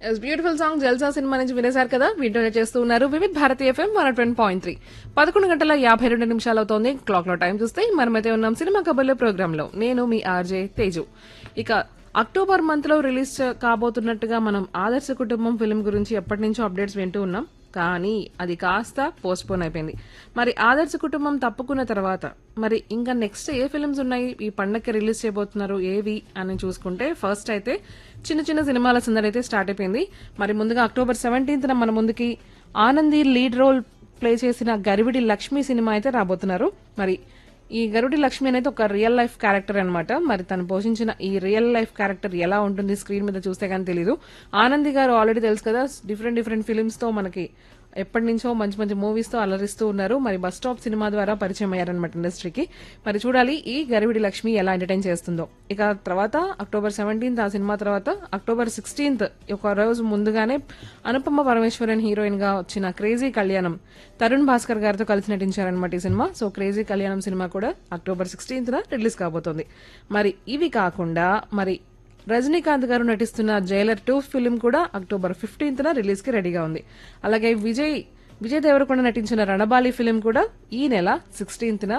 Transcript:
beautiful song జల్సా cinema నుంచి వినేశారు కదా వింటూనే చేస్తూ ఉన్నారు Vividh Bharati FM one twenty point three పదకొండు గంటల యాభై రెండు నిమిషాలు అవుతోంది క్లాక్ లో టైం చూస్తే మనమైతే ఉన్నాం సినిమా కబుర్ల ప్రోగ్రామ్ లో నేను మీ ఆర్జే తేజు ఇక అక్టోబర్ మంత్ లో రిలీజ్ చ- కాబోతున్నట్టుగా మనం ఆదర్శ కుటుంబం ఫిల్మ్ గురించి ఎప్పటి నుంచో అప్డేట్స్ వింటూ ఉన్నాం కానీ అది కాస్త పోస్ట్పోన్ అయిపోయింది మరి ఆదర్శ కుటుంబం తప్పుకున్న తర్వాత మరి ఇంకా నెక్స్ట్ ఏ ఫిల్మ్స్ ఉన్నాయి ఈ పండగకి రిలీజ్ చేయబోతున్నారు ఏవి అని చూసుకుంటే ఫస్ట్ అయితే చిన్న చిన్న సినిమాల సందడి అయితే స్టార్ట్ అయిపోయింది మరి ముందుగా అక్టోబర్ సెవెంటీన్త్ మన ముందుకి ఆనంది లీడ్ రోల్ ప్లే చేసిన గరివిడి లక్ష్మి సినిమా అయితే రాబోతున్నారు మరి ఈ గరుడి లక్ష్మి అనేది ఒక రియల్ లైఫ్ క్యారెక్టర్ అన్నమాట మరి తను పోషించిన ఈ రియల్ లైఫ్ క్యారెక్టర్ ఎలా ఉంటుంది స్క్రీన్ మీద చూస్తే కానీ తెలియదు ఆనంది గారు ఆల్రెడీ తెలుసు కదా డిఫరెంట్ డిఫరెంట్ ఫిలిమ్స్ తో మనకి ఎప్పటి నుంచో మంచి మంచి మూవీస్ తో అలరిస్తూ ఉన్నారు మరి బస్ స్టాప్ సినిమా ద్వారా పరిచయం అయ్యారనమాట ఇండస్ట్రీకి మరి చూడాలి ఈ గరివిడి లక్ష్మి ఎలా ఎంటర్టైన్ చేస్తుందో ఇక తర్వాత అక్టోబర్ సెవెంటీన్త్ ఆ సినిమా తర్వాత అక్టోబర్ సిక్స్టీన్త్ ఒక రోజు ముందుగానే అనుపమ పరమేశ్వరన్ హీరోయిన్ గా వచ్చిన క్రేజీ కళ్యాణం తరుణ్ భాస్కర్ గారితో కలిసి నటించారనమాట ఈ సినిమా సో క్రేజీ కళ్యాణం సినిమా కూడా అక్టోబర్ సిక్స్టీన్త్ రిలీజ్ కాబోతోంది మరి ఇవి కాకుండా మరి రజనీకాంత్ గారు నటిస్తున్న జైలర్ టూ ఫిల్మ్ కూడా అక్టోబర్ ఫిఫ్టీన్త్ రిలీజ్ కి రెడీగా ఉంది అలాగే విజయ్ విజయ్ దేవరకొండ నటించిన రణబాలి ఫిల్మ్ కూడా ఈ నెల సిక్స్టీన్త్